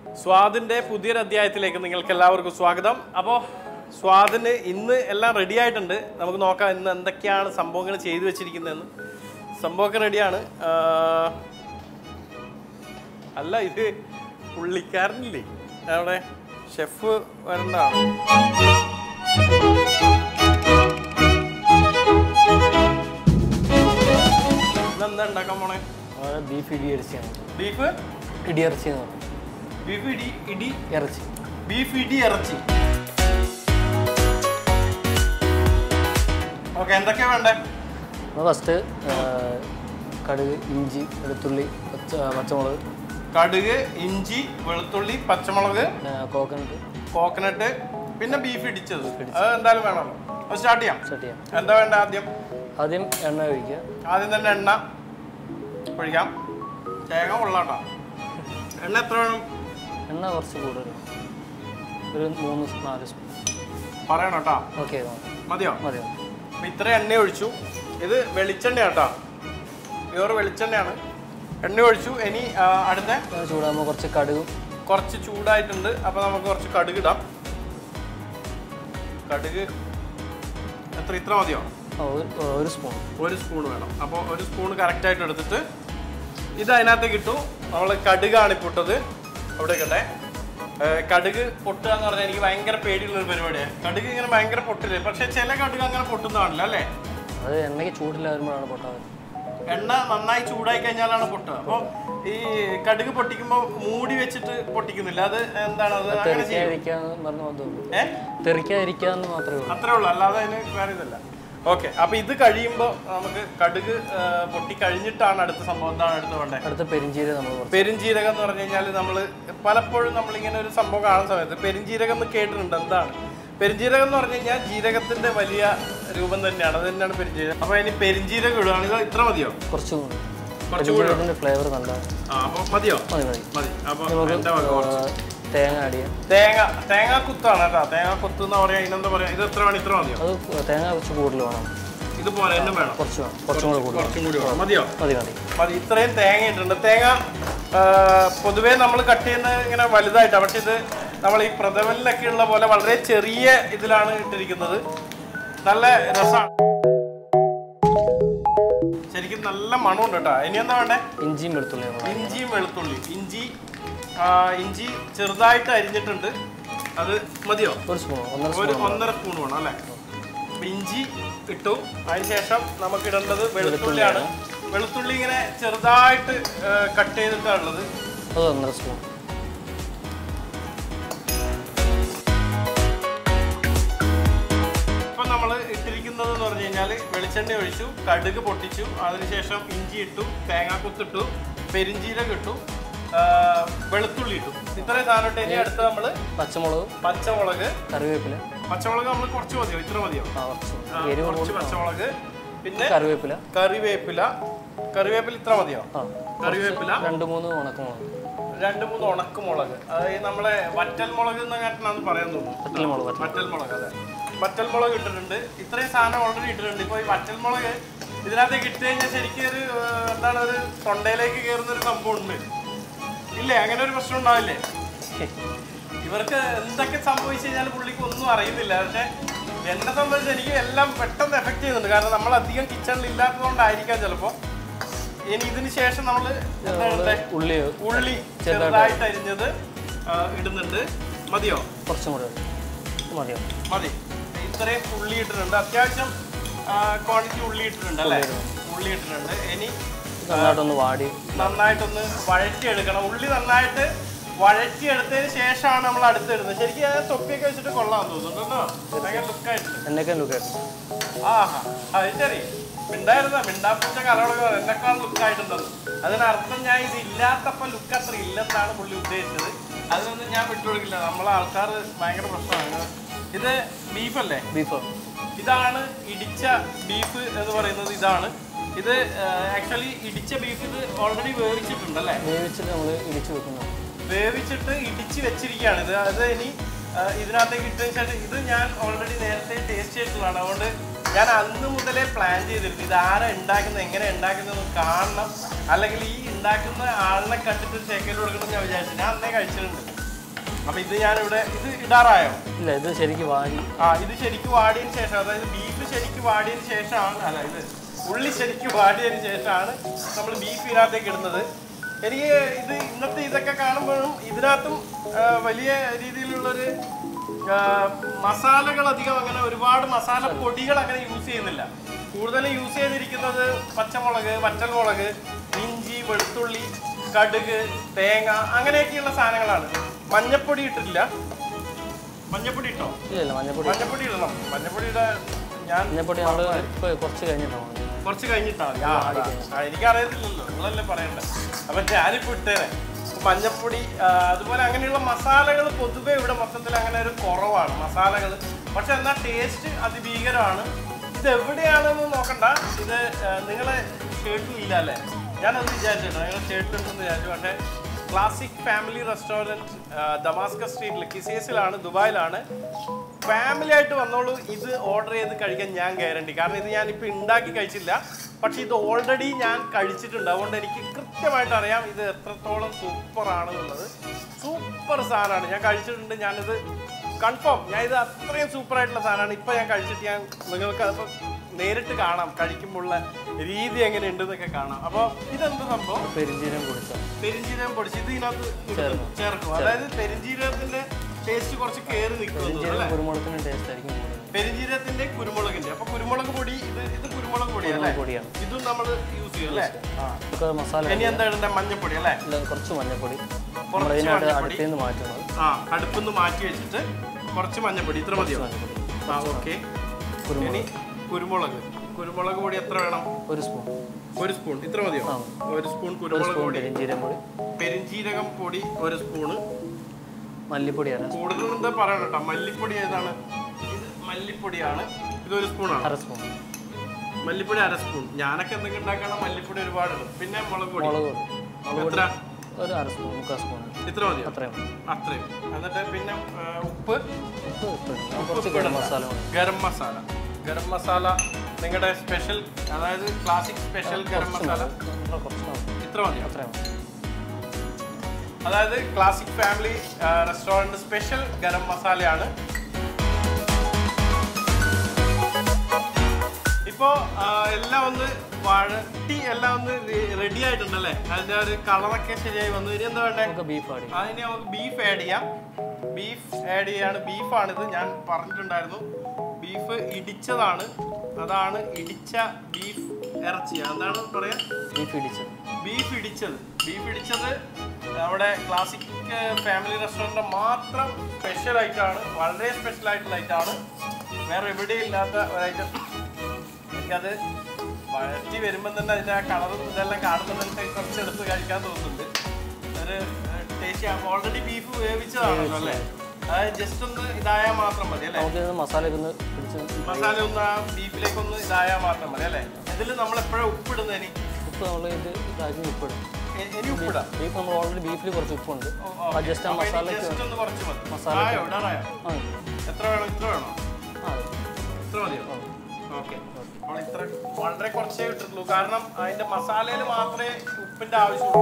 സ്വാദിന്റെ പുതിയൊരു അധ്യായത്തിലേക്ക് നിങ്ങൾക്ക് എല്ലാവർക്കും സ്വാഗതം അപ്പോൾ സ്വാദിന് ഇന്ന് എല്ലാം റെഡി ആയിട്ടുണ്ട് നമുക്ക് നോക്കാം ഇന്ന് എന്തൊക്കെയാണ് സംഭവങ്ങൾ ചെയ്തു വെച്ചിരിക്കുന്നതെന്ന് സംഭവമൊക്കെ റെഡിയാണ് അല്ല ഇത് പുള്ളിക്കാരനില്ലേ അവിടെ ഷെഫ് വരണ്ടാണ് ഇന്നെന്താ ഉണ്ടാക്കാൻ പോണേ അവിടെ ബീഫ് ഇടി ഇറച്ചിയാണ് ബീഫ് ഇടി ഇറച്ചി എന്ന് പറയും ബീഫ് ഇടി ഇടി ഇറച്ചി ബീഫ് ഇടി ഇറച്ചി ഓക്കെ എന്തൊക്കെയാ വേണ്ടേ നമ്മൾ ഫസ്റ്റ് കടുക് ഇഞ്ചി വെളുത്തുള്ളി പച്ച പച്ചമുളക് കടുക് ഇഞ്ചി വെളുത്തുള്ളി പച്ചമുളക് കോക്കനട്ട് കോക്കനട്ട് പിന്നെ ബീഫ് ഇടിച്ചത് അത് എന്തായാലും വേണമല്ലോ അത് സ്റ്റാർട്ട് ചെയ്യാം സെറ്റ് ചെയ്യാം എന്താ വേണ്ട ആദ്യം ആദ്യം എണ്ണ ഒഴിക്കുക ആദ്യം തന്നെ എണ്ണ ഒഴിക്കാം തേങ്ങ കൊള്ളാട്ടോ എണ്ണ എത്ര വേണം എണ്ണ കുറച്ച് കൂടുതൽ ഒരു മൂന്ന് സ് നാല് സ്പൂൺ പറയണം കേട്ടോ ഓക്കെ മതിയോ മതി അപ്പൊ ഇത്ര എണ്ണ ഒഴിച്ചു ഇത് വെളിച്ചെണ്ണ കേട്ടോ പ്യൂർ വെളിച്ചെണ്ണയാണ് എണ്ണ ഒഴിച്ചു ഇനി ആ, അടുത്ത അത് ചൂടാകുമ്പോൾ കുറച്ച് കടുകും കുറച്ച് ചൂടായിട്ടുണ്ട് അപ്പൊ നമുക്ക് കുറച്ച് കടുക് ഇടാം കടുക് എത്ര ഇത്ര മതിയോ ആ, ഒരു- ഒരു സ്പൂൺ ഒരു സ്പൂൺ വേണം അപ്പോൾ ഒരു സ്പൂൺ കറക്റ്റായിട്ട് എടുത്തിട്ട് ഇത് അതിനകത്തേക്ക് ഇട്ടു നമ്മൾ കടുകാണ് ഇപ്പോൾ ഇട്ടത് അവിടെ ഇക്കട്ടെ ഏർ കടുക് പൊട്ടുക എന്ന് പറഞ്ഞാൽ എനിക്ക് ഭയങ്കര പേടിയുള്ള ഒരു പരിപാടിയാണ് കടുക് ഇങ്ങനെ ഭയങ്കര പൊട്ടില്ലേ പക്ഷെ ചില കടുക് അങ്ങനെ പൊട്ടുന്നതാണല്ലോ അല്ലേ അത് എണ്ണയ്ക്ക് ചൂടില്ല വരുമ്പോഴാണ് പൊട്ടാതെ എണ്ണ നന്നായി ചൂടായി കഴിഞ്ഞാലാണ് പൊട്ടുക അപ്പോൾ ഈ കടുക് പൊട്ടിക്കുമ്പോൾ മൂടി വെച്ചിട്ട് പൊട്ടിക്കുന്നില്ല അത് എന്താണ് അത് അങ്ങനെ ചെയ്യും തെറിക്കാതിരിക്കാന്ന് പറഞ്ഞ മാത്രമേ ഏ തെറിക്കാതിരിക്കാന്ന് മാത്രമേ ഉള്ളൂ അത്രേ ഉള്ളൂ അല്ലാതെ അതിന് വേറെ ഇതല്ല ഓക്കെ അപ്പൊ ഇത് കഴിയുമ്പോൾ നമുക്ക് കടുക് ആ, പൊട്ടി കഴിഞ്ഞിട്ടാണ് അടുത്ത സംഭവം എന്താണ് അടുത്ത വേണ്ടത് അടുത്ത പെരിഞ്ചീരകം നമ്മൾ കുറച്ച് പെരുംജീരകം എന്ന് പറഞ്ഞു കഴിഞ്ഞാൽ നമ്മൾ പലപ്പോഴും നമ്മളിങ്ങനെ ഒരു സംഭവം കാണുന്ന സമയത്ത് പെരുംജീരകം എന്ന് കേട്ടിട്ടുണ്ട് എന്താണ് പെരുംജീരകം എന്ന് പറഞ്ഞു കഴിഞ്ഞാൽ ജീരകത്തിന്റെ വലിയ രൂപം തന്നെയാണ് അത് തന്നെയാണ് പെരുംജീരകം അപ്പൊ ഇനി പെരുംജീരകം ഇടുകയാണ് ഇത് ഇത്ര മതിയോ കുറച്ച് കൂടി കുറച്ച് കൂടി പെരിഞ്ചീരകത്തിന്റെ ഫ്ലേവർ നല്ലതാണ് ആ അപ്പൊ മതിയോ മതി മതി മതി അപ്പൊ നമുക്ക് എന്റെ വക കുറച്ച്. ആ, തേങ്ങ ആഡ് ചെയ്യാം തേങ്ങ തേങ്ങ കുത്താണ് കേട്ടോ തേങ്ങ കുത്ത് എന്ന് പറയാ ഇതിനെന്താ പറയാ ഇത് എത്ര വേണം ഇത്ര മതിയോ അത് തേങ്ങ കുറച്ച് കൂടുതൽ വേണം ഇതുപോലെ എന്നും വേണം കുറച്ച് വേണം കുറച്ചും കൂടെ കൂടുതൽ കുറച്ചും കൂടി വേണം മതിയോ മതി മതി മതി ഇത്രയും തേങ്ങ ഇട്ടിട്ടുണ്ട് തേങ്ങ ആ, പൊതുവേ നമ്മൾ കട്ട് ചെയ്യുന്നത് ഇങ്ങനെ വലുതായിട്ടാണ് പക്ഷെ ഇത് നമ്മൾ ഈ പ്രഥമനിലൊക്കെ ഉള്ള പോലെ വളരെ ചെറിയ ഇതിലാണ് ഇട്ടിരിക്കുന്നത് നല്ല രസമാണ് ശരിക്കും നല്ല മണമുണ്ട് കേട്ടോ ഇനി എന്താ വേണ്ടേ ഇഞ്ചിയും വെളുത്തുള്ളിയും കൂടെ. ഇഞ്ചിയും വെളുത്തുള്ളി ഇഞ്ചി ആ, ഇഞ്ചി ചെറുതായിട്ട് അരിഞ്ഞിട്ടുണ്ട് അത് മതിയോ ഒരു സ്പൂൺ ഒന്നര ഒരു സ്പൂൺ ഒന്നര സ്പൂൺ വേണം അല്ലേ അപ്പൊ ഇഞ്ചി ഇട്ടു അതിനുശേഷം നമുക്ക് ഇടേണ്ടത് വെളുത്തുള്ളിയാണ് വെളുത്തുള്ളി ഇങ്ങനെ ചെറുതായിട്ട് കട്ട് ചെയ്തിട്ടാണുള്ളത് അത് ഒന്നര സ്പൂൺ ഇപ്പൊ നമ്മൾ ഇട്ടിരിക്കുന്നത് എന്ന് പറഞ്ഞു കഴിഞ്ഞാൽ വെളിച്ചെണ്ണ ഒഴിച്ചു കടുക് പൊട്ടിച്ചു അതിനുശേഷം ഇഞ്ചി ഇട്ടു തേങ്ങാക്കുത്തിട്ടു പെരിഞ്ചീരകം ഇട്ടു ആ, വെളുത്തുള്ളി ഇട്ടു ഇത്രയും സാധനം ഇട്ട് ഇനി അടുത്ത് നമ്മൾ പച്ചമുളകും പച്ചമുളക് കറിവേപ്പില പച്ചമുളക് നമ്മൾ കുറച്ച് മതിയോ ഇത്ര മതിയോ ആ കുറച്ച് ആ, എരിവ് കുറച്ച് പച്ചമുളക് പിന്നെ കറിവേപ്പില കറിവേപ്പില കറിവേപ്പില ഇത്ര മതിയോ ആ കറിവേപ്പില രണ്ട് മൂന്ന് ഉണക്കമുളക് രണ്ട് മൂന്ന് ഉണക്കമുളക് അതായത് നമ്മളെ വറ്റൽ മുളക് എന്ന കാരണമാണ് പറയാൻ തോന്നുന്നു പച്ചമുളക് പറ്റും വറ്റൽ മുളക് അതെ വറ്റൽ മുളക് ഇട്ടിട്ടുണ്ട് ഇത്രയും സാധനം ഓൾറെഡി ഇട്ടിട്ടുണ്ട് ഇപ്പോൾ ഈ വറ്റൽ മുളക് ഇതിനകത്തേക്ക് ഇട്ട് കഴിഞ്ഞാൽ ശരിക്കും ഒരു ഏർ, എന്താണ് ഒരു തൊണ്ടയിലേക്ക് കയറുന്ന ഒരു സംഭവം ഉണ്ട് ഇല്ലേ അങ്ങനെ ഒരു പ്രശ്നം ഉണ്ടാവില്ലേ ഇവർക്ക് എന്തൊക്കെ സംഭവിച്ചു കഴിഞ്ഞാൽ പുള്ളിക്ക് ഒന്നും അറിയുന്നില്ല പക്ഷെ എന്നെ സംബന്ധിച്ച് എനിക്ക് എല്ലാം പെട്ടെന്ന് എഫക്ട് ചെയ്യുന്നുണ്ട് കാരണം നമ്മൾ അധികം കിച്ചണിൽ ഇല്ലാത്തതുകൊണ്ടായിരിക്കാം ചിലപ്പോൾ ഇനി ഇതിന് ശേഷം നമ്മൾ എന്താ ഇടണ്ടേ? ഉള്ളി ഉള്ളി ചെറുതായിട്ട് അരിഞ്ഞത് ആ, ഇടുന്നുണ്ട് മതിയോ കുറച്ചും കൂടെ മതിയോ മതി ഇത്രയും ഉള്ളി ഇട്ടിട്ടുണ്ട് അത്യാവശ്യം ക്വാണ്ടിറ്റി ഉള്ളി ഇട്ടിട്ടുണ്ട് അല്ലേ ഉള്ളി ഇട്ടിട്ടുണ്ട് ഇനി നന്നായിട്ടൊന്ന് വാടി നന്നായിട്ടൊന്ന് വഴറ്റിയെടുക്കണം ഉള്ളി നന്നായിട്ട് വഴറ്റിയെടുത്തതിന് ശേഷമാണ് നമ്മൾ അടുത്തിടുന്നത് ശരിക്കും ആ തൊപ്പിയൊക്കെ വെച്ചിട്ട് കൊള്ളാൻ തോന്നുന്നു കേട്ടോ ഭയങ്കര ലുക്കായിട്ടുണ്ട് എന്നൊക്കെ ലുക്കായിട്ട് ആഹാ അത് ശരി മിണ്ടായിരുന്ന മിണ്ടാപ്പൂച്ച കലവളകൾ എന്നെക്കാൾ ലുക്കായിട്ടുണ്ടെന്ന് അതിനർത്ഥം ഞാൻ ഇത് ഇല്ലാത്തപ്പോൾ ലുക്ക് അത്ര ഇല്ലെന്നാണ് പുള്ളി ഉദ്ദേശിച്ചത് അതിനൊന്നും ഞാൻ വിട്ടുകൊടുക്കില്ല നമ്മളെ ആൾക്കാർ ഭയങ്കര പ്രശ്നമാണ് ഇത് ബീഫല്ലേ ബീഫ് ഇതാണ് ഇടിച്ച ബീഫ് എന്ന് പറയുന്നത് ഇതാണ് ഇത് ആക്ച്വലി ഇടിച്ച ബീഫ് ഇത് ഓൾറെഡി വേവിച്ചിട്ടുണ്ട് അല്ലേ വേവിച്ചിട്ട് നമ്മൾ ഇടിച്ചു വെക്കുന്നു വേവിച്ചിട്ട് ഇടിച്ച് വെച്ചിരിക്കുകയാണ് ഇത് അത് ഇനി ആ, ഇതിനകത്തേക്ക് ഇട്ടതിന് ശേഷം ഇത് ഞാൻ ഓൾറെഡി നേരത്തെ ടേസ്റ്റ് ചെയ്തിട്ടുള്ളതാണ് അതുകൊണ്ട് ഞാൻ അന്ന് മുതലേ പ്ലാൻ ചെയ്തിരുന്നു ഇത് ആരാ ഉണ്ടാക്കുന്നത് എങ്ങനെ ഉണ്ടാക്കുന്നത് കാണണം അല്ലെങ്കിൽ ഈ ഉണ്ടാക്കുന്ന ആളിനെ കണ്ടിട്ട് ഷേക്കേറ്റ് കൊടുക്കണം ഞാൻ വിചാരിച്ചു ഞാൻ അന്നേ കഴിച്ചിട്ടുണ്ട് അപ്പൊ ഇത് ഞാനിവിടെ ഇത് ഇടാറായോ ഇല്ല ഇത് ശരിക്കും വാരി ആ ഇത് ശരിക്കും വാടിയതിന് ശേഷം അതായത് ബീഫ് ശരിക്കും വാടിയതിന് ശേഷമാണ് അല്ല ഇത് ഉള്ളി ശരിക്കും വാടിയതിന് ശേഷമാണ് നമ്മൾ ബീഫ് ഇതിനകത്തേക്ക് ഇടുന്നത് എനിക്ക് ഇത് ഇന്നത്തെ ഇതൊക്കെ കാണുമ്പോഴും ഇതിനകത്തും ആ, വലിയ രീതിയിലുള്ളൊരു ആ, മസാലകൾ അധികം അങ്ങനെ ഒരുപാട് മസാല പൊടികൾ അങ്ങനെ യൂസ് ചെയ്യുന്നില്ല കൂടുതലും യൂസ് ചെയ്തിരിക്കുന്നത് പച്ചമുളക് വറ്റൽമുളക് ഇഞ്ചി വെളുത്തുള്ളി കടുക് തേങ്ങ അങ്ങനെയൊക്കെയുള്ള സാധനങ്ങളാണ് മഞ്ഞപ്പൊടി ഇട്ടിട്ടില്ല മഞ്ഞപ്പൊടി ഇട്ടോ ഇല്ല ഇല്ല മഞ്ഞപ്പൊടി മഞ്ഞപ്പൊടി ഇടണം മഞ്ഞപ്പൊടിയുടെ ഞാൻ മഞ്ഞപ്പൊടി നമ്മൾ ഇപ്പോൾ കുറച്ച് കഴിഞ്ഞിട്ടാണ് കുറച്ച് കഴിഞ്ഞിട്ടാ മതി ആ, അതാ. ആ, എനിക്കറിയത്തില്ലല്ലോ നിങ്ങളല്ലേ പറയണ്ടേ അപ്പൊ ഞാനിപ്പോ ഇട്ടേനെ അപ്പൊ മഞ്ഞപ്പൊടി ആ, അതുപോലെ അങ്ങനെയുള്ള മസാലകൾ പൊതുവെ ഇവിടെ മൊത്തത്തിൽ അങ്ങനെ ഒരു കുറവാണ് മസാലകൾ പക്ഷെ എന്നാൽ ടേസ്റ്റ് അതിഭീകരമാണ് ഇത് എവിടെയാണെന്ന് നോക്കണ്ട ഇത് ആ, നിങ്ങളെ ഷർട്ടിലില്ല അല്ലേ ഞാനത് വിചാരിച്ചിട്ടോ നിങ്ങളെ ഷർട്ടിലുണ്ടെന്ന് വിചാരിച്ചു പക്ഷേ ക്ലാസിക് ഫാമിലി റെസ്റ്റോറൻറ്റ് ദമാസ്ക സ്ട്രീറ്റിൽ കിസിയസിലാണ് ദുബായിലാണ് ഫാമിലി ആയിട്ട് വന്നോളൂ ഇത് ഓർഡർ ചെയ്ത് കഴിക്കാൻ ഞാൻ ഗ്യാരണ്ടി കാരണം ഇത് ഞാനിപ്പോൾ ഉണ്ടാക്കി കഴിച്ചില്ല പക്ഷെ ഇത് ഓൾറെഡി ഞാൻ കഴിച്ചിട്ടുണ്ട് അതുകൊണ്ട് എനിക്ക് കൃത്യമായിട്ട് അറിയാം ഇത് എത്രത്തോളം സൂപ്പർ ആണെന്നുള്ളത് സൂപ്പർ സാധനമാണ് ഞാൻ കഴിച്ചിട്ടുണ്ട് ഞാനിത് കൺഫേം ഞാൻ ഇത് അത്രയും സൂപ്പർ ആയിട്ടുള്ള സാധനമാണ് ഇപ്പം ഞാൻ കഴിച്ചിട്ട് ഞാൻ നിങ്ങൾക്ക് അതിപ്പോൾ നേരിട്ട് കാണാം കഴിക്കുമ്പോഴുള്ള രീതി എങ്ങനെ ഉണ്ടെന്നൊക്കെ കാണാം അപ്പോൾ ഇതെന്ത് സംഭവം പെരിഞ്ചീരം കുടിച്ചാൽ പെരിഞ്ജീരകം പൊടിച്ച് ഇത് ഇതിനകത്ത് ഇടും, ചേർക്കും അതായത് പെരിഞ്ജീരകത്തിന്റെ ടേസ്റ്റ് കുറച്ച് കയറി നിൽക്കുന്നു അല്ലേ പെരിഞ്ചീരം കുരുമുളകിന് ടേസ്റ്റ് ആയിരിക്കും കൂടുതൽ പെരിഞ്ജീരകത്തിന്റെ കുരുമുളകിന്റെ അപ്പൊ കുരുമുളക് പൊടി ഇത് ഇത് കുരുമുളക് പൊടി അല്ലേ പൊടിയാണ് ഇതും നമ്മൾ യൂസ് ചെയ്യും അല്ലേ ആ നമുക്ക് മസാല ഇനി എന്താ ഇടണ്ട മഞ്ഞപ്പൊടി അല്ലേ ഇല്ല, കുറച്ച് മഞ്ഞപ്പൊടി നമ്മൾ കുറച്ച് അതിനകത്ത് മഞ്ഞപ്പൊടി അടുത്തിൽ നിന്ന് മാറ്റുന്നത് ആ അടുപ്പൊന്ന് മാറ്റി വെച്ചിട്ട് കുറച്ച് മഞ്ഞപ്പൊടി ഇത്ര മതിയോ മഞ്ഞപ്പൊടി ആ ഓക്കെ ഇനി കുരുമുളക് കുരുമുളക് പൊടി എത്ര വേണം ഒരു സ്പൂൺ ഒരു സ്പൂൺ ഇത്ര മതിയോ ആ. ഒരു സ്പൂൺ ഒരു കുരുമുളക് സ്പൂൺ പൊടി പെരിഞ്ചീരം പൊടി പെരിഞ്ജീരകം പൊടി ഒരു സ്പൂണ് മല്ലിപ്പൊടി അര കൂടുതൽ എന്താ പറയണം കേട്ടോ മല്ലിപ്പൊടി ഏതാണ് ഇത് മല്ലിപ്പൊടിയാണ് ഇതൊരു സ്പൂണാണ് അര സ്പൂൺ മല്ലിപ്പൊടി അര സ്പൂൺ ഞാനൊക്കെ എന്തൊക്കെ ഉണ്ടാക്കണം മല്ലിപ്പൊടി ഒരുപാട് ഇടും പിന്നെ മുളക് പൊടി മുളക് പൊടി മുളക് എത്ര ഒരു അര സ്പൂൺ മുക്കാൽ സ്പൂൺ ഇത്ര മതിയോ അത്രയും മതി. അത്രയും എന്നിട്ട് പിന്നെ ആ, ഉപ്പ് ഉപ്പ് ഇട്ടിട്ടുണ്ട്. കുറച്ച് ഗരം മസാല മതി. ഗരം മസാല ഗരം മസാല നിങ്ങളുടെ സ്പെഷ്യൽ അതായത് ക്ലാസിക് സ്പെഷ്യൽ ഗരം മസാല വളരെ കുറച്ച് മതി. ഇത്ര മതിയോ അത്രയും മതി. അതായത് classic family restaurant special garam മസാലയാണ് ഇപ്പോ ആ, എല്ലാം ഒന്ന് വഴട്ടി എല്ലാം ഒന്ന് റെഡി ആയിട്ടുണ്ടല്ലേ അതിന്റെ ഒരു കളറൊക്കെ ശരിയായി വന്നു ഇനി എന്താ വേണ്ടേ നമുക്ക് ബീഫ് ആടി അതിന് നമുക്ക് ബീഫ് ആഡ് ചെയ്യാം ബീഫ് ആഡ് ചെയ്യാണ് ബീഫാണിത് ഞാൻ പറഞ്ഞിട്ടുണ്ടായിരുന്നു ബീഫ് ഇടിച്ചതാണ് അതാണ് ഇടിച്ച ബീഫ് ഇറച്ചി എന്താണ് പറയാ ബീഫ് ഇടിച്ചത് ബീഫ് ഇടിച്ചത് ബീഫ് ഇടിച്ചത് അവിടെ ക്ലാസിക് ഫാമിലി റെസ്റ്റോറൻറ്റ് മാത്രം സ്പെഷ്യൽ ഐറ്റമാണ് വളരെ സ്പെഷ്യൽ ആയിട്ടുള്ള ഐറ്റമാണ് വേറെ എവിടെയും ഇല്ലാത്ത ഒരു ഐറ്റം എനിക്കത് വഴറ്റി വരുമ്പോൾ തന്നെ അതിൻ്റെ ആ കളറും ഇതെല്ലാം കാണുമ്പോൾ തന്നെ കുറച്ച് എടുത്ത് കഴിക്കാൻ തോന്നുന്നുണ്ട് ഒരു ടേസ്റ്റ് ഓൾറെഡി ബീഫ് വേവിച്ചതാണല്ലോ അല്ലേ അതായത് ജസ്റ്റ് ഒന്ന് ഇതായാൽ മാത്രം മതി അല്ലേ നമുക്ക് ഇത് മസാല ഒന്ന് പിടിച്ച് മസാല ഒന്ന് ആ ബീഫിലേക്ക് ഇതായാൽ മാത്രം മതി അല്ലേ ഇതിൽ നമ്മൾ എപ്പോഴാണ് ഉപ്പിടുന്നത് ഇനി ഉപ്പ് നമ്മൾ ഇത് ഇതാക്കി ഉപ്പിടും ഇ- ഇനി ഉപ്പിടാം ബീഫ് നമ്മൾ ഓൾറെഡി ബീഫിൽ കുറച്ച് ഉപ്പുണ്ട് ഓ, ഓ, ആ ജസ്റ്റ് ആ അപ്പൊ ഇനി മസാലയ്ക്ക് just ഒന്ന് കുറച്ച് മതി. മസാലയ്ക്ക് ആയോ, ഇടാറായോ? ആ എത്ര വേണം ഇത്ര വേണോ ആ ഇത്ര മതിയോ ആ. ഓക്കെ അപ്പോൾ ഇത്ര വളരെ കുറച്ചേ ഇട്ടിട്ടുള്ളൂ കാരണം അതിന്റെ മസാലയിൽ മാത്രമേ ഉപ്പിന്റെ ആവശ്യമുള്ളൂ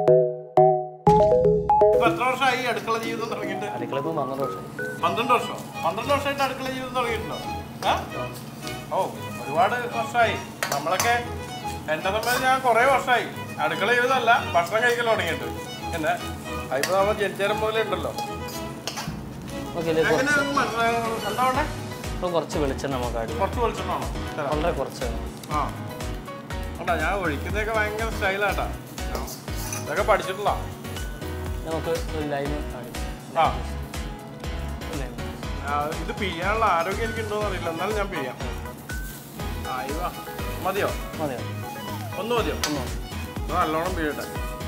ഇപ്പൊ എത്ര വർഷമായി അടുക്കള ജീവിതം തുടങ്ങിയിട്ട് അടുക്കള ഇപ്പോൾ പന്ത്രണ്ട് വർഷം പന്ത്രണ്ട് വർഷം പന്ത്രണ്ട് വർഷമായിട്ട് അടുക്കള ജീവിതം തുടങ്ങിയിട്ടുണ്ടോ ആ? ഓ ഒരുപാട് വർഷമായി നമ്മളൊക്കെ എന്റെ സമയത്ത് ഞാൻ കുറേ വർഷമായി അടുക്കള ജീവിതമല്ല ഭക്ഷണം കഴിക്കൽ തുടങ്ങിയിട്ട് എന്നെ അതിപ്പോ നമ്മൾ ജനിച്ചേരം പോലെ ഉണ്ടല്ലോ ഓക്കെ ഇതിലേക്ക് എങ്ങനെ ഒന്ന് മനസ്സിലായോ? എന്താ വേണ്ടേ ഇപ്പോൾ കുറച്ച് വെളിച്ചെണ്ണ നമുക്ക് ആഡ് ചെയ്യാം കുറച്ച് വെളിച്ചെണ്ണാണോ തരാം. വളരെ കുറച്ച് വേണം. ആ അല്ല ഞാൻ ഒഴിക്കുന്നതൊക്കെ ഭയങ്കര സ്റ്റൈലാട്ടാ ഇതൊക്കെ പഠിച്ചിട്ടുള്ള നമുക്ക് ഒരു ലൈം ആഡ് ചെയ്യാം ആ ഒരു ലൈം ആ, ഇത് പിഴിയാനുള്ള ആരോഗ്യം എനിക്ക് ഉണ്ടോന്ന് അറിയില്ല എന്നാലും ഞാൻ പിഴിയാം ആ ഇവ മതിയോ മതിയോ ഒന്ന് മതിയോ ഒന്നോ ഇത് നല്ലോണം പിഴിയട്ടെ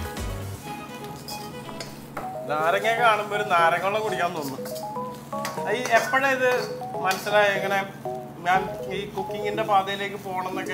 നാരങ്ങ കാണുമ്പോൾ ഒരു നാരങ്ങ വെള്ളം കുടിക്കാൻ തോന്നുന്നു ഈ എപ്പോഴാ ഇത് മനസ്സിലായ ഇങ്ങനെ ഞാൻ ഈ കുക്കിങ്ങിന്റെ പാതയിലേക്ക് പോകണം എന്നൊക്കെ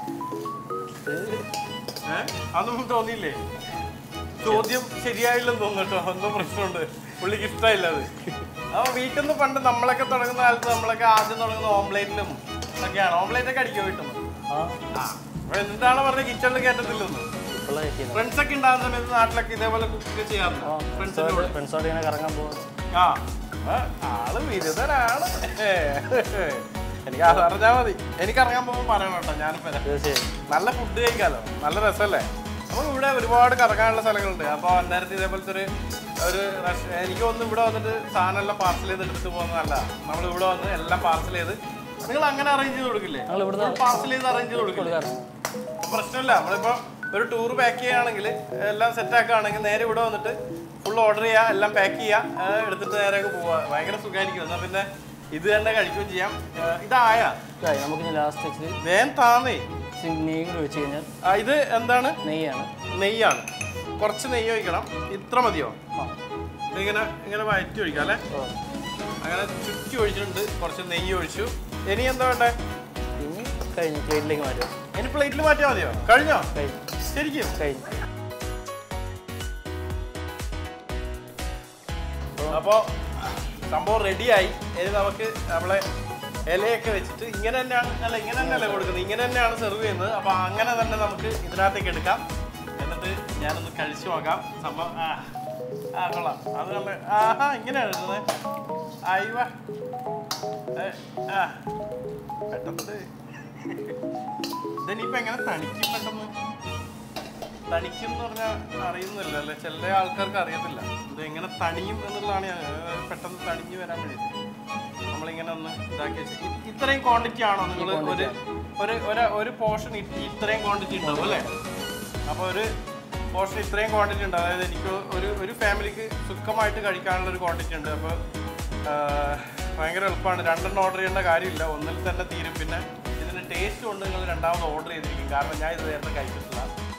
ഏ അതൊന്നും തോന്നിയില്ലേ ചോദ്യം ശരിയായില്ലെന്ന് തോന്നുന്നു കേട്ടോ എന്തോ പ്രശ്നമുണ്ട് പുള്ളിക്ക് ഇഷ്ടമായില്ല അത് അപ്പൊ വീട്ടിൽ നിന്ന് പണ്ട് നമ്മളൊക്കെ തുടങ്ങുന്ന കാലത്ത് നമ്മളൊക്കെ ആദ്യം തുടങ്ങുന്ന ഓംലേറ്റിലും ഒക്കെയാണ് ഓംലേറ്റ് ഒക്കെ അടിക്കുക വീട്ടിൽ നിന്ന് ആ ആ അപ്പൊ എന്താണ് പറഞ്ഞത് കിച്ചണിൽ കേട്ടത്തില്ലെന്ന് ഇപ്പോൾ സിമ്പിളായി ചെയ്യുന്നത് ഫ്രണ്ട്സ് ഒക്കെ ഉണ്ടാകുന്ന സമയത്ത് നാട്ടിലൊക്കെ ഇതേപോലെ കുക്ക് ചെയ്യാറുണ്ട് ആ ഫ്രണ്ട്സിന്റെ ഫ്രണ്ട്സോട് ഫ്രണ്ട്സോട് ഇങ്ങനെ കറങ്ങാൻ പോകും ആ ആ, ആള് ബിരുദനാണ് എനിക്ക് അത് അറിഞ്ഞാൽ മതി എനിക്ക് ഇറങ്ങാൻ പോകുമ്പോൾ പറയണം കേട്ടോ ഞാനിപ്പോ വരാം. തീർച്ചയായും നല്ല ഫുഡ് കഴിക്കാലോ നല്ല രസമല്ലേ നമുക്ക് ഇവിടെ ഒരുപാട് കറങ്ങാനുള്ള സ്ഥലങ്ങളുണ്ട് അപ്പോൾ അന്നേരത്തെ ഇതേപോലത്തെ ഒരു ഒരു റഷ് എനിക്ക് തോന്നുന്നു ഇവിടെ വന്നിട്ട് സാധനം എല്ലാം പാർസൽ ചെയ്ത് എടുത്തിട്ട് പോകുന്നത് നല്ലതാ നമ്മൾ ഇവിടെ വന്ന് എല്ലാം പാർസൽ ചെയ്ത് നിങ്ങൾ അങ്ങനെ അറേഞ്ച് ചെയ്ത് കൊടുക്കില്ലേ ഞങ്ങൾ ഇവിടുന്ന് പാർസൽ ചെയ്ത് അറേഞ്ച് ചെയ്ത് കൊടുക്കില്ലേ കൊടുക്കാറുണ്ട് പ്രശ്നമില്ല നമ്മളിപ്പോൾ ഒരു ടൂർ പാക്ക് ചെയ്യുകയാണെങ്കിൽ എല്ലാം സെറ്റ് ആക്കുകയാണെങ്കിൽ നേരെ ഇവിടെ വന്നിട്ട് ഫുൾ ഓർഡർ ചെയ്യുക എല്ലാം പാക്ക് ചെയ്യുക ആ, എടുത്തിട്ട് നേരെ അങ്ങ് പോവുക ഭയങ്കര സുഖമായിരിക്കും എന്നാൽ പിന്നെ ഇത് തന്നെ കഴിക്കുകയും ചെയ്യാം ആ, ഇതായ ഇതായി നമുക്കിനി ലാസ്റ്റ് വെച്ച് വേൻ താന്നേ നെയ്യും കൂടി വെച്ച് കഴിഞ്ഞാൽ ആ, ഇത് എന്താണ് നെയ്യാണ് നെയ്യാണ് കുറച്ച് നെയ്യ് ഒഴിക്കണം ഇത്ര മതിയോ ആ ഇതിങ്ങനെ ഇങ്ങനെ വയറ്റി ഒഴിക്കാം അല്ലേ ഓ. അങ്ങനെ ചുറ്റി ഒഴിച്ചിട്ടുണ്ട് കുറച്ച് നെയ്യ് ഒഴിച്ചു ഇനി എന്താ വേണ്ടേ ഇനി കഴിഞ്ഞു പ്ലേറ്റിലേക്ക് മാറ്റുക ഇനി പ്ലേറ്റിൽ മാറ്റിയാൽ മതിയോ കഴിഞ്ഞോ കഴിഞ്ഞു ശരിക്കും കഴിഞ്ഞു അപ്പോൾ സംഭവം റെഡിയായി ഇനി നമുക്ക് നമ്മളെ ഇലയൊക്കെ വെച്ചിട്ട് ഇങ്ങനെ തന്നെയാണ് അല്ല ഇങ്ങനെ തന്നെയല്ലേ കൊടുക്കുന്നത് ഇങ്ങനെ തന്നെയാണ് സെർവ് ചെയ്യുന്നത് അപ്പോൾ അങ്ങനെ തന്നെ നമുക്ക് ഇതിനകത്തേക്ക് എടുക്കാം എന്നിട്ട് ഞാനൊന്ന് കഴിച്ചു നോക്കാം സംഭവം ആ ആ കൊള്ളാം അത് നല്ല ആഹാ ഇങ്ങനെയാണ് ഇടുന്നത് അയ്യ ആ പെട്ടെന്ന് ഇതിനിപ്പോൾ എങ്ങനെ തണിക്കും പെട്ടെന്ന് തണിക്കും എന്ന് പറഞ്ഞാൽ അറിയുന്നില്ല അല്ലെ ചില ആൾക്കാർക്ക് അറിയത്തില്ല ഇത് എങ്ങനെ തണിയും എന്നുള്ളതാണ് ഞാൻ ഏർ പെട്ടെന്ന് തണിഞ്ഞു വരാൻ വേണ്ടിയിട്ട് നമ്മളിങ്ങനെ ഒന്ന് ഇതാക്കി വെച്ച് ഇ- ഇത്രയും ക്വാണ്ടിറ്റി ആണോ നിങ്ങൾ ഒരു ഒരു ഒരു ഒരു പോർഷൻ ഇത്രയും ക്വാണ്ടിറ്റി ഉണ്ടാവും അല്ലേ അപ്പോൾ ഒരു പോർഷൻ ഇത്രയും ക്വാണ്ടിറ്റി ഉണ്ട് അതായത് എനിക്ക് ഒരു ഒരു ഫാമിലിക്ക് സുഖമായിട്ട് കഴിക്കാനുള്ള ഒരു ക്വാണ്ടിറ്റി ഉണ്ട് അപ്പോൾ ഭയങ്കര എളുപ്പമാണ് രണ്ടെണ്ണം ഓർഡർ ചെയ്യേണ്ട കാര്യമില്ല ഒന്നിൽ തന്നെ തീരും പിന്നെ ഇതിന് ടേസ്റ്റ് കൊണ്ട് നിങ്ങൾ രണ്ടാമത് ഓർഡർ ചെയ്തിരിക്കും കാരണം ഞാൻ ഇത് നേരത്തെ കഴിച്ചിട്ടില്ല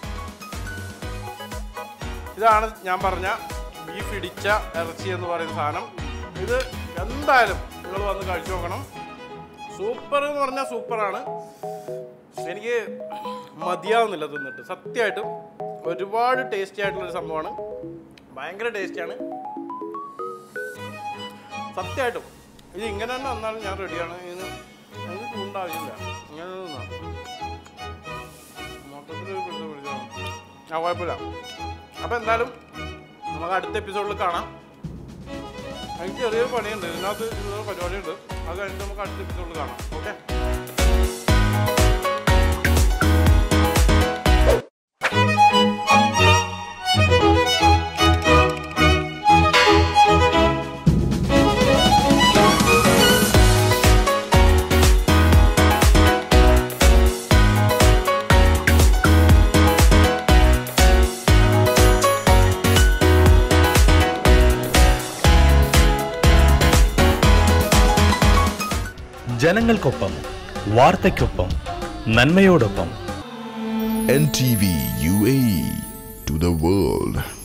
ഇതാണ് ഞാൻ പറഞ്ഞ ബീഫ് ഇടിച്ച ഇറച്ചി എന്ന് പറയുന്ന സാധനം ഇത് എന്തായാലും നിങ്ങൾ വന്ന് കഴിച്ചു നോക്കണം സൂപ്പർ എന്ന് പറഞ്ഞാൽ സൂപ്പറാണ് എനിക്ക് മതിയാവുന്നില്ല തിന്നിട്ട് സത്യമായിട്ടും ഒരുപാട് ടേസ്റ്റി ആയിട്ടുള്ളൊരു സംഭവമാണ് ഭയങ്കര ടേസ്റ്റിയാണ് സത്യമായിട്ടും ഇത് ഇങ്ങനെ തന്നെ വന്നാലും ഞാൻ റെഡിയാണ് ഇതിന് എനിക്ക് ചൂണ്ട ആവശ്യമില്ല ഇങ്ങനെ തിന്നാം മൊത്തത്തിൽ ഒരു പിടുത്തം പിടിച്ചതാണ്. ആ കുഴപ്പമില്ല അപ്പോൾ എന്തായാലും നമുക്ക് അടുത്ത എപ്പിസോഡിൽ കാണാം എനിക്ക് ചെറിയൊരു പണിയുണ്ട് ഇതിനകത്ത് ഇതുപോലെ പരിപാടിയുണ്ട് അത് കഴിഞ്ഞിട്ട് നമുക്ക് അടുത്ത എപ്പിസോഡിൽ കാണാം ഓക്കെ ജനങ്ങൾക്കൊപ്പം വാർത്തയ്ക്കൊപ്പം നന്മയോടൊപ്പം NTV UAE to the world.